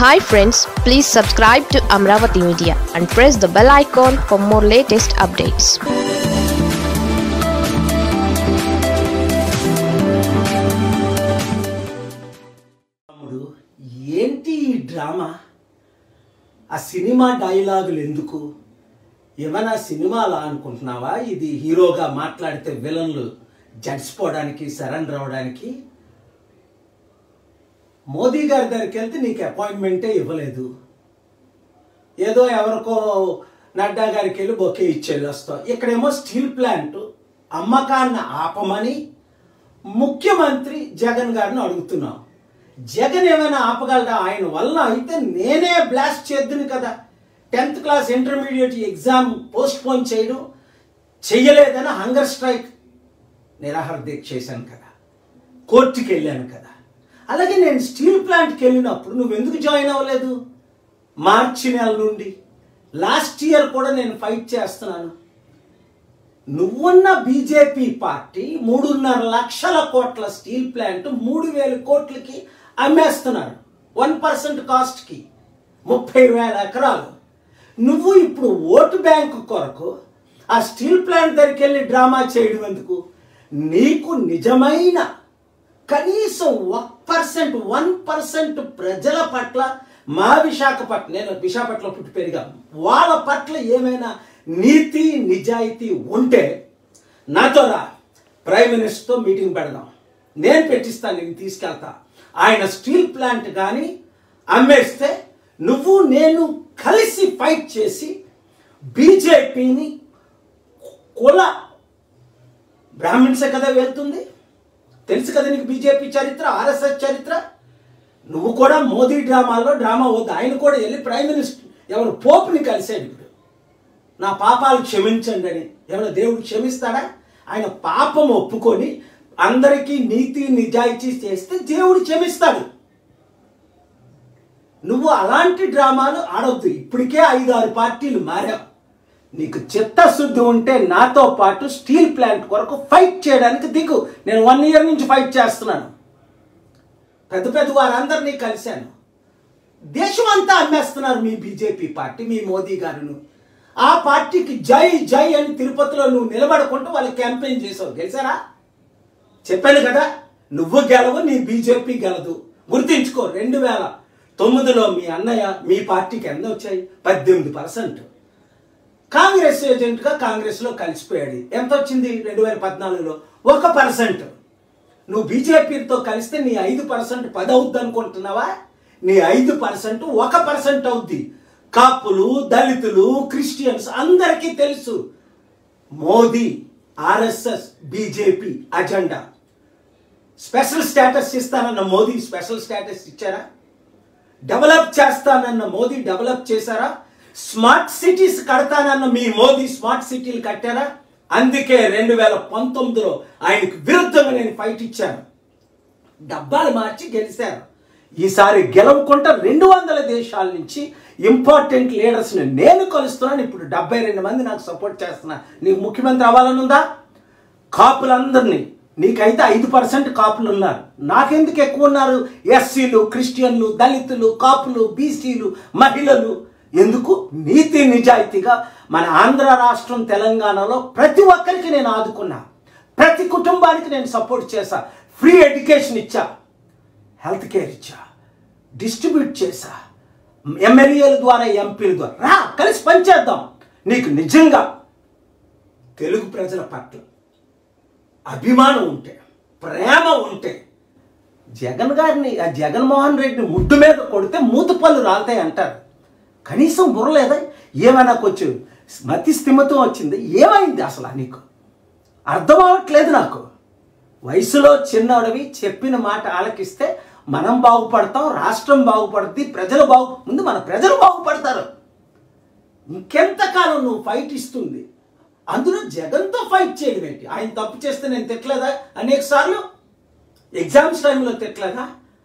Hi friends please subscribe to Amaravati media and press the bell icon for more latest updates తమ్ముడు ఏంటి ఈ drama ఆ cinema డైలాగులు ఎందుకు ఏమైనా సినిమాలా అనుకుంటున్నావా ఇది హీరోగా మాట్లాడితే విలన్లు జడ్చిపోవడానికి సరెండర్ అవ్వడానికి మోదీ గారి దగ్గరికి వెళ్తే నీకు అపాయింట్మెంటే ఇవ్వలేదు ఏదో ఎవరికో నడ్డా గారికి వెళ్ళి బొకే ఇచ్చేది వస్తావు ఇక్కడేమో స్టీల్ ప్లాంట్ అమ్మకాన్ని ఆపమని ముఖ్యమంత్రి జగన్ గారిని అడుగుతున్నాం జగన్ ఏమైనా ఆపగలరా ఆయన వల్ల అయితే నేనే బ్లాస్ట్ చేద్దును కదా tenth class intermediate exam postpone చేయడం చెయ్యలేదని హంగర్ స్ట్రైక్ నిరాహార దీక్ష చేశాను కదా కోర్టుకి వెళ్ళాను కదా అలాగే నేను స్టీల్ ప్లాంట్కి వెళ్ళినప్పుడు నువ్వు ఎందుకు జాయిన్ అవ్వలేదు మార్చి నెల నుండి లాస్ట్ ఇయర్ కూడా నేను ఫైట్ చేస్తున్నాను నువ్వున్న బీజేపీ పార్టీ మూడున్నర లక్షల కోట్ల స్టీల్ ప్లాంట్ మూడు వేల కోట్లకి అమ్మేస్తున్నారు వన్ పర్సెంట్ కాస్ట్కి ముప్పై వేల ఎకరాలు నువ్వు ఇప్పుడు ఓటు బ్యాంకు కొరకు ఆ స్టీల్ ప్లాంట్ దగ్గరికి వెళ్ళి డ్రామా చేయడం ఎందుకు నీకు నిజమైన కనీసం ఒక పర్సెంట్ వన్ పర్సెంట్ ప్రజల పట్ల మా విశాఖపట్నం నేను విశాఖపట్నంలో పుట్టి పెరిగాను వాళ్ళ పట్ల ఏమైనా నీతి నిజాయితీ ఉంటే నాతో రా ప్రైమ్ మినిస్టర్తో మీటింగ్ పెడదాం నేను పెట్టిస్తాను నేను తీసుకెళ్తా ఆయన స్టీల్ ప్లాంట్ కానీ అమ్మేస్తే నువ్వు నేను కలిసి ఫైట్ చేసి బీజేపీని కుల బ్రాహ్మిన్సే కదా వెళ్తుంది తెలుసు కదా నీకు బీజేపీ చరిత్ర ఆర్ఎస్ఎస్ చరిత్ర నువ్వు కూడా మోదీ డ్రామాలో డ్రామా వద్దు ఆయన కూడా వెళ్ళి ప్రైమ్ మినిస్టర్ ఎవరు పోపుని కలిసాడు ఇప్పుడు నా పాపాలు క్షమించండి అని ఏమైనా దేవుడు క్షమిస్తాడా ఆయన పాపం ఒప్పుకొని అందరికీ నీతి నిజాయితీ చేస్తే దేవుడు క్షమిస్తాడు నువ్వు అలాంటి డ్రామాలు ఆడవద్దు ఇప్పటికే ఐదు ఆరు పార్టీలు మారావు నీకు చిత్తశుద్ధి ఉంటే నాతో పాటు స్టీల్ ప్లాంట్ కొరకు ఫైట్ చేయడానికి దిగు నేను వన్ ఇయర్ నుంచి ఫైట్ చేస్తున్నాను పెద్ద పెద్ద వారందరినీ కలిశాను దేశం అంతా అమ్మేస్తున్నారు మీ బీజేపీ పార్టీ మీ మోదీ గారును ఆ పార్టీకి జై జై అని తిరుపతిలో నువ్వు నిలబడకుండా వాళ్ళు క్యాంపెయిన్ చేసావు గెలిచారా చెప్పాను కదా నువ్వు గెలవు నీ బీజేపీ గెలదు గుర్తించుకో రెండు వేల తొమ్మిదిలో మీ అన్నయ్య మీ పార్టీకి ఎంత వచ్చాయి పద్దెనిమిది పర్సెంట్ కాంగ్రెస్ ఏజెంట్గా కాంగ్రెస్లో కలిసిపోయాడు ఎంత వచ్చింది రెండు వేల పద్నాలుగులో ఒక పర్సెంట్ నువ్వు బీజేపీతో కలిస్తే నీ ఐదు పర్సెంట్ పది అవుద్ది అనుకుంటున్నావా నీ ఐదు పర్సెంట్ ఒక పర్సెంట్ అవుద్ది కాపులు దళితులు క్రిస్టియన్స్ అందరికీ తెలుసు Modi RSS BJP agenda special status ఇస్తానన్న మోదీ స్పెషల్ స్టేటస్ ఇచ్చారా డెవలప్ చేస్తానన్న మోదీ డెవలప్ చేశారా స్మార్ట్ సిటీస్ కడతానన్న మీ మోదీ స్మార్ట్ సిటీలు కట్టారా అందుకే రెండు వేల పంతొమ్మిదిలో ఆయనకు విరుద్ధంగా నేను ఫైట్ ఇచ్చాను డబ్బాలు మార్చి గెలిచారు ఈసారి గెలవకుండా రెండు వందల దేశాల నుంచి ఇంపార్టెంట్ లీడర్స్ని నేను కలుస్తున్నాను ఇప్పుడు డెబ్బై రెండు మంది నాకు సపోర్ట్ చేస్తున్నా నీకు ముఖ్యమంత్రి అవ్వాలని ఉందా కాపులందరినీ నీకైతే ఐదు పర్సెంట్ కాపులు ఉన్నారు నాకెందుకు ఎక్కువ ఉన్నారు ఎస్సీలు క్రిస్టియన్లు దళితులు కాపులు బీసీలు మహిళలు ఎందుకు నీతి నిజాయితీగా మన ఆంధ్ర రాష్ట్రం తెలంగాణలో ప్రతి ఒక్కరికి నేను ఆదుకున్నా ప్రతి కుటుంబానికి నేను సపోర్ట్ చేశా ఫ్రీ ఎడ్యుకేషన్ ఇచ్చా హెల్త్ కేర్ ఇచ్చా డిస్ట్రిబ్యూట్ చేశా ఎమ్మెల్యేల ద్వారా ఎంపీల ద్వారా రా కలిసి పనిచేద్దాం నీకు నిజంగా తెలుగు ప్రజల పట్ల అభిమానం ఉంటే ప్రేమ ఉంటే జగన్ గారిని ఆ జగన్మోహన్ రెడ్డిని ముద్దు మీద కొడితే మూతు పళ్ళు రాలుతాయి అంటారు కనీసం బుర్రలేదా ఏమైనా కొంచెం మతి స్థిమితం వచ్చింది ఏమైంది అసలు నీకు అర్థం అవ్వట్లేదు నాకు వయసులో చిన్నవాడివి చెప్పిన మాట ఆలకిస్తే మనం బాగుపడతాం రాష్ట్రం బాగుపడుద్ది ప్రజలు బాగు ముందు మన ప్రజలు బాగుపడతారు ఇంకెంతకాలం నువ్వు ఫైట్ ఇస్తుంది అందులో జగన్తో ఫైట్ చేయడం ఏంటి ఆయన తప్పు చేస్తే నేను తిట్టలేదా అనేక సార్లు ఎగ్జామ్స్ టైంలో తిట్టలేదా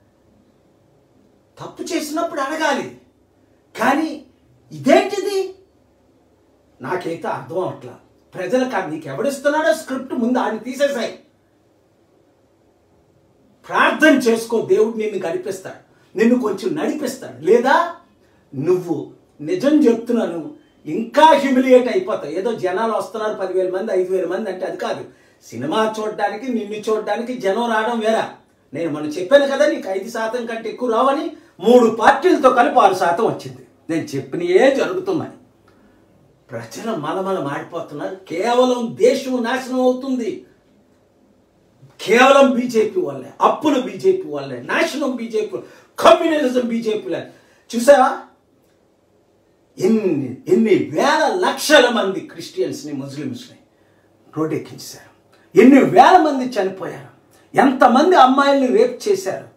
తప్పు చేసినప్పుడు అడగాలి కానీ ఇదేంటిది నాకైతే అర్థం అవట్లా ప్రజలకు అది నీకు ఎవడిస్తున్నాడో స్క్రిప్ట్ ముందు ఆయన తీసేసాయి ప్రార్థన చేసుకో దేవుడు నిన్ను గడిపిస్తాడు నిన్ను కొంచెం నడిపిస్తాడు లేదా నువ్వు నిజం చెప్తున్నాను ఇంకా హ్యూమిలియేట్ అయిపోతావు ఏదో జనాలు వస్తున్నారు పదివేల మంది ఐదు వేల మంది అంటే అది కాదు సినిమా చూడడానికి నిన్ను చూడడానికి జనం రావడం వేరా నేను మనం చెప్పాను కదా నీకు ఐదు శాతం కంటే ఎక్కువ రావని మూడు పార్టీలతో కలిపి ఆరు శాతం వచ్చింది నేను చెప్పినయే జరుగుతున్నాయి ప్రజలు మలమల మాడిపోతున్నారు కేవలం దేశం నాశనం అవుతుంది కేవలం బీజేపీ వల్లే అప్పులు బీజేపీ వల్లే నాశనం బీజేపీ కమ్యూనిజం బీజేపీ చూసావా ఎన్ని ఎన్ని వేల లక్షల మంది క్రిస్టియన్స్ని ముస్లిమ్స్ని రోడ్డెక్కించారు ఎన్ని వేల మంది చనిపోయారు ఎంతమంది అమ్మాయిల్ని రేప్ చేశారు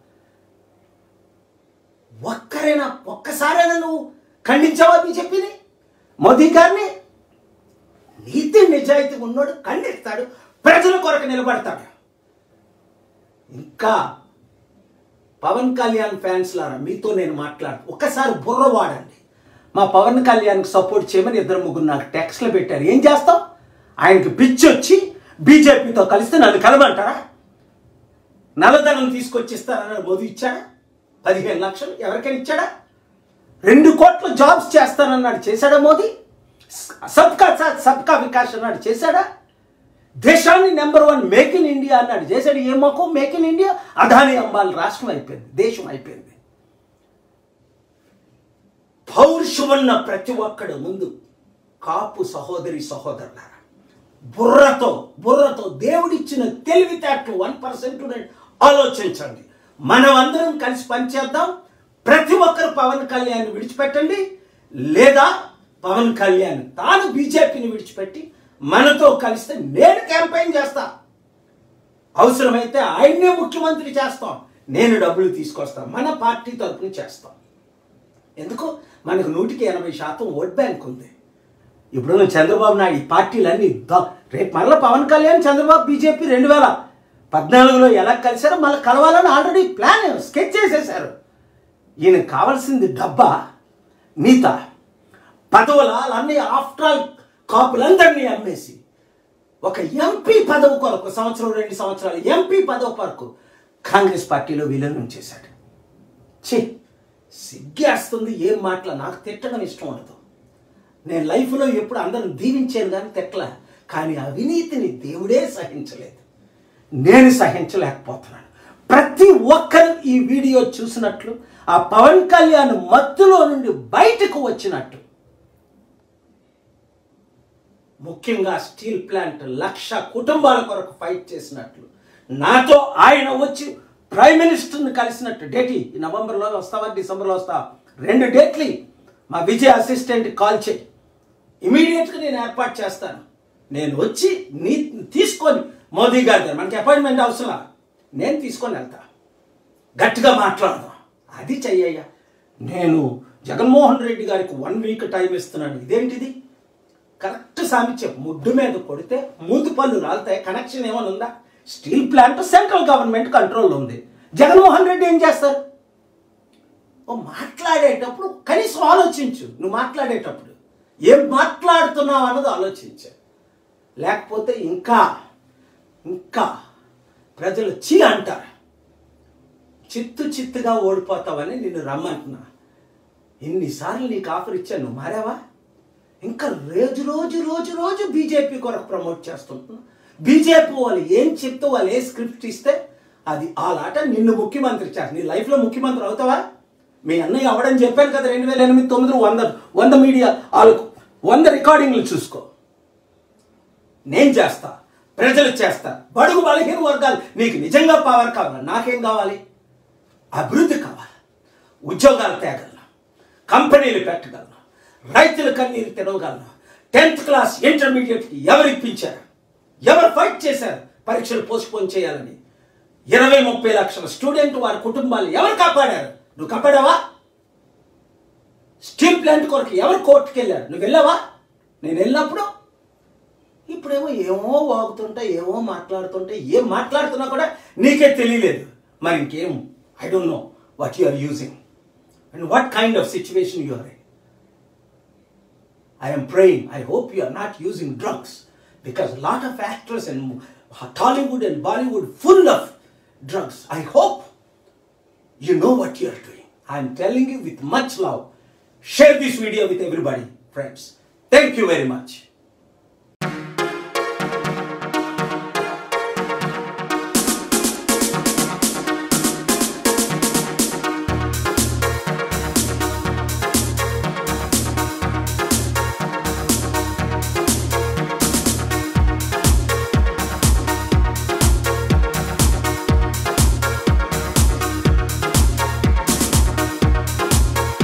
ఒక్కరైనా ఒక్కసారైనా నువ్వు ఖండించావా బీజేపీని మోదీ గారిని నీతి నిజాయితీ ఉన్నోడు ఖండిస్తాడు ప్రజల కొరకు నిలబడతాడు ఇంకా పవన్ కళ్యాణ్ ఫ్యాన్స్ లారా మీతో నేను మాట్లాడు ఒక్కసారి బుర్ర వాడండి మా పవన్ కళ్యాణ్కి సపోర్ట్ చేయమని ఇద్దరు ముగ్గురు నాకు టెక్స్ట్లు పెట్టారు ఏం చేస్తావు ఆయనకి పిచ్చి వచ్చి బీజేపీతో కలిస్తే నన్ను కలమంటారా నల్లధనం తీసుకొచ్చిస్తానని మోదీ ఇచ్చాడా పదిహేను లక్షలు ఎవరికైనా ఇచ్చాడా రెండు కోట్ల జాబ్స్ చేస్తానన్నాడు చేశాడా మోదీ సబ్కా సాత్ సబ్కా వికాస్ అన్నాడు చేశాడా దేశాన్ని number one make in India అన్నాడు చేశాడు ఏ మొక్క make in India Adani Ambani రాష్ట్రం అయిపోయింది దేశం అయిపోయింది పౌరుషమున్న ప్రతి ఒక్కడు ముందు కాపు సహోదరి సహోదరులారా బుర్రతో బుర్రతో దేవుడిచ్చిన తెలివితేటలు వన్ పర్సెంట్ ఆలోచించండి మనం అందరం కలిసి పనిచేద్దాం ప్రతి ఒక్కరు పవన్ కళ్యాణ్ విడిచిపెట్టండి లేదా పవన్ కళ్యాణ్ తాను బీజేపీని విడిచిపెట్టి మనతో కలిస్తే నేను క్యాంపెయిన్ చేస్తా అవసరమైతే ఆయన్నే ముఖ్యమంత్రి చేస్తాం నేను డబ్బులు తీసుకొస్తాను మన పార్టీ తరఫున చేస్తాం ఎందుకు మనకు నూటికి ఎనభై శాతం ఓట్ బ్యాంక్ ఉంది ఇప్పుడు చంద్రబాబు నాయుడు ఈ పార్టీలన్నీ ద- రేపు మళ్ళీ పవన్ కళ్యాణ్ చంద్రబాబు బీజేపీ రెండు వేల పద్నాలుగులో ఎలా కలిశారో మళ్ళీ కలవాలని ఆల్రెడీ ప్లాన్ స్కెచ్ చేసేశారు ఈయనకు కావాల్సింది డబ్బా నీత పదవుల అన్నీ ఆఫ్టర్ ఆల్ కాపులందరినీ అమ్మేసి ఒక ఎంపీ పదవి కొరకు సంవత్సరం రెండు సంవత్సరాలు ఎంపీ పదవి కొరకు కాంగ్రెస్ పార్టీలో విలీనం చేశాడు ఛీ సిగ్గేస్తుంది ఏం మాటల నాకు తిట్టడం ఇష్టం ఉండదు నేను లైఫ్లో ఎప్పుడు అందరిని దీవించాను కానీ తిట్టల కానీ అవినీతిని దేవుడే సహించలేదు నేను సహించలేకపోతున్నాను ప్రతి ఒక్కరు ఈ వీడియో చూసినట్లు ఆ పవన్ కళ్యాణ్ మత్తులో నుండి బయటకు వచ్చినట్టు ముఖ్యంగా స్టీల్ ప్లాంట్ లక్ష కుటుంబాల కొరకు ఫైట్ చేసినట్లు నాతో ఆయన వచ్చి ప్రైమ్ మినిస్టర్ని కలిసినట్టు డేటి ఈ నవంబర్లో వస్తావా డిసెంబర్లో వస్తావా రెండు డేట్లు మా విజయ్ అసిస్టెంట్ కాల్ చేయి ఇమీడియట్గా నేను ఏర్పాటు చేస్తాను నేను వచ్చి నీ తీసుకొని మోదీ గారి దగ్గర మనకి అపాయింట్మెంట్ అవసరం నేను తీసుకొని వెళ్తా గట్టిగా మాట్లాడదాం అది చెయ్యయ్యా నేను జగన్మోహన్ రెడ్డి గారికి వన్ వీక్ టైం ఇస్తున్నాను ఇదేంటిది కరెక్ట్ సామిత్యం ముడ్డు మీద కొడితే మూతి పళ్ళు రాలుతాయి కనెక్షన్ ఏమైనా ఉందా స్టీల్ ప్లాంట్ సెంట్రల్ గవర్నమెంట్ కంట్రోల్లో ఉంది జగన్మోహన్ రెడ్డి ఏం చేస్తారు ఓ మాట్లాడేటప్పుడు కనీసం ఆలోచించు నువ్వు మాట్లాడేటప్పుడు ఏం మాట్లాడుతున్నావు అన్నది ఆలోచించు లేకపోతే ఇంకా ఇంకా ప్రజలు చీ అంటారు చిత్తు చిత్తుగా ఓడిపోతావని నిన్ను రమ్మంటున్నా ఇన్నిసార్లు నీకు ఆఫర్ ఇచ్చాను నువ్వు మారావా ఇంకా రోజు రోజు రోజు రోజు బీజేపీ కొరకు ప్రమోట్ చేస్తుంటున్నా బీజేపీ వాళ్ళు ఏం చెప్తే వాళ్ళు ఏ స్క్రిప్ట్ ఇస్తే అది ఆలాట నిన్ను ముఖ్యమంత్రి చేస్తారు నీ లైఫ్లో ముఖ్యమంత్రి అవుతావా మీ అన్నయ్య అవడని చెప్పాను కదా రెండు వేల ఎనిమిది తొమ్మిది వంద వంద మీడియా వాళ్ళకు వంద రికార్డింగ్లు చూసుకో నేను చేస్తా ప్రజలు చేస్తా బడుగు బలహీన వర్గాలు నీకు నిజంగా పవర్ కావాలి నాకేం కావాలి అభివృద్ధి కావాలి ఉద్యోగాలు తేగలను కంపెనీలు పెట్టగలను రైతుల కన్నీరు తినగలను టెన్త్ క్లాస్ ఇంటర్మీడియట్కి ఎవరు ఇప్పించారు ఎవరు ఫైట్ చేశారు పరీక్షలు పోస్ట్పోన్ చేయాలని ఇరవై ముప్పై లక్షల స్టూడెంట్ వారి కుటుంబాలు ఎవరు కాపాడారు నువ్వు కాపాడావా స్టీల్ ప్లాంట్ కొరకు ఎవరు కోర్టుకు వెళ్ళారు నువ్వు వెళ్ళావా నేను వెళ్ళినప్పుడు ఇప్పుడేమో ఏమో వాగుతుంటే ఏమో మాట్లాడుతుంటే ఏం మాట్లాడుతున్నా కూడా నీకే తెలియలేదు మరి ఇంకేం I don't know what you are using and what kind of situation you are in I am praying. I hope you are not using drugs because a lot of actors in Tollywood and Bollywood full of drugs. I hope you know what you are doing. I'm telling you with much love share this video with everybody friends thank you very much